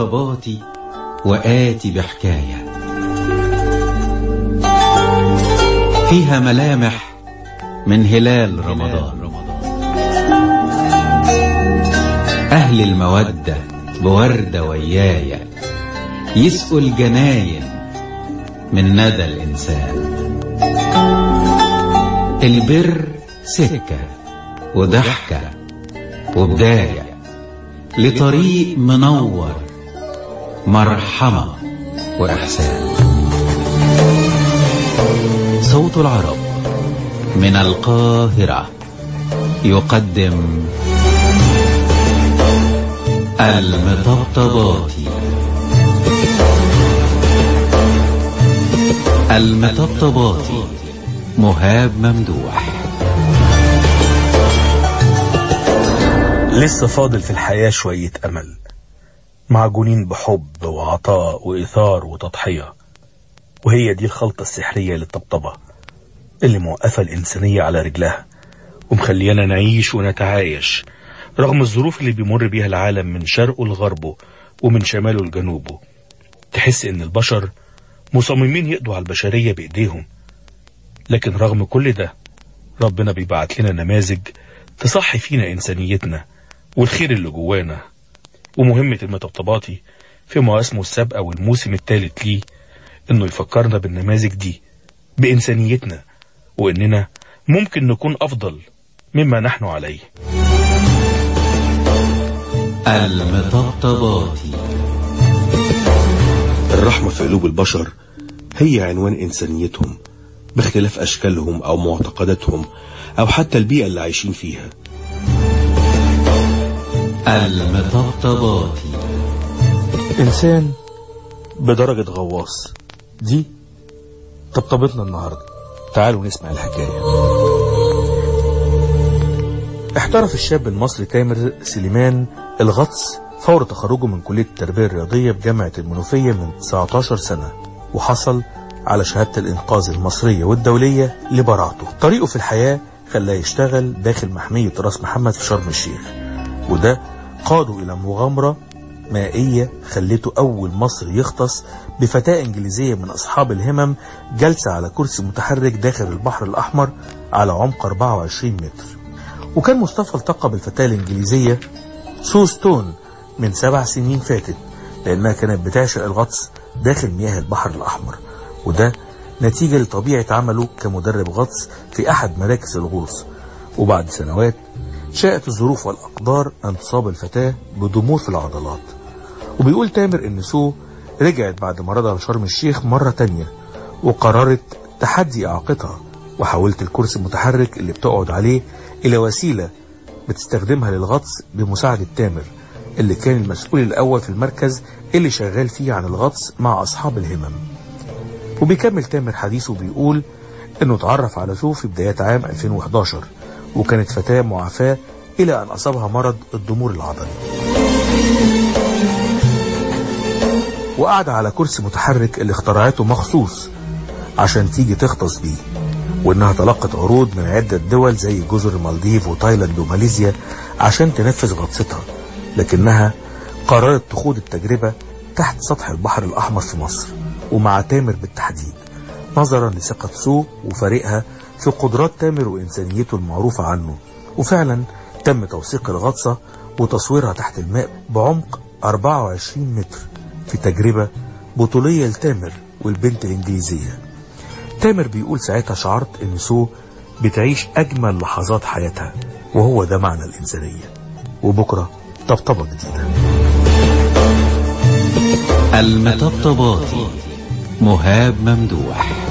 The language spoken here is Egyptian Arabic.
طباتي وآتي بحكاية فيها ملامح من هلال رمضان أهل المودة بوردة ويايا يسقوا الجناين من ندى الإنسان البر سكة وضحكة وبداية لطريق منور مرحمة وإحسان صوت العرب من القاهرة يقدم المطبطباتي المطبطباتي مهاب ممدوح لسه فاضل في الحياة شوية أمل معجونين بحب وعطاء وإثار وتضحية وهي دي الخلطة السحرية للطبطبة اللي موقفة الإنسانية على رجلها ومخليانا نعيش ونتعايش رغم الظروف اللي بيمر بيها العالم من شرقه لغربه ومن شماله لجنوبه تحس إن البشر مصممين يقضوا على البشرية بإيديهم لكن رغم كل ده ربنا بيبعت لنا نماذج تصحي فينا إنسانيتنا والخير اللي جوانا ومهمة المطبطباتي في مواسمه السابقة والموسم الثالث ليه إنه يفكرنا بالنماذج دي بإنسانيتنا وإننا ممكن نكون أفضل مما نحن عليه المطبطباتي الرحمة في قلوب البشر هي عنوان إنسانيتهم باختلاف أشكالهم أو معتقداتهم أو حتى البيئة اللي عايشين فيها المطبطباتي إنسان بدرجة غواص دي طبطبتنا النهاردة تعالوا نسمع الحكاية احترف الشاب المصري تامر سليمان الغطس فور تخرجه من كلية التربية الرياضية بجامعة المنوفية من 19 سنة وحصل على شهادة الإنقاذ المصرية والدولية لبراعته طريقه في الحياة خلاه يشتغل داخل محمية راس محمد في شرم الشيخ وده قاده إلى مغامرة مائية خلته أول مصري يغطس بفتاة إنجليزية من أصحاب الهمم جالسة على كرسي متحرك داخل البحر الأحمر على عمق 24 متر وكان مصطفى التقى بالفتاة الإنجليزية سو ستون من سبع سنين فاتت لأنها كانت بتعشق الغطس داخل مياه البحر الأحمر وده نتيجة لطبيعة عمله كمدرب غطس في أحد مراكز الغوص وبعد سنوات شاءت الظروف والأقدار أن تصاب الفتاة بضمور في العضلات وبيقول تامر إن سو رجعت بعد مرضها لشرم الشيخ مرة تانية وقررت تحدي إعاقتها وحولت الكرسي المتحرك اللي بتقعد عليه إلى وسيلة بتستخدمها للغطس بمساعدة تامر اللي كان المسؤول الأول في المركز اللي شغال فيه عن الغطس مع أصحاب الهمم وبيكمل تامر حديثه بيقول انه اتعرف على سو في بدايات عام 2011 وكانت فتاة معافاة الى ان اصابها مرض الضمور العضلي وقعد على كرسي متحرك اللي اخترعته مخصوص عشان تيجي تغطس بيه وانها تلقت عروض من عدة دول زي جزر المالديف وتايلاند وماليزيا عشان تنفذ غطستها لكنها قررت تخوض التجربة تحت سطح البحر الأحمر في مصر ومع تامر بالتحديد نظرا لثقة سو وفريقها في قدرات تامر وإنسانيته المعروفة عنه وفعلا تم توثيق الغطسة وتصويرها تحت الماء بعمق 24 متر في تجربة بطولية لتامر والبنت الإنجليزية تامر بيقول ساعتها شعرت إن سو بتعيش أجمل لحظات حياتها وهو ده معنى الإنسانية وبكرة طبطبة جديدة المطبطباتي مهاب ممدوح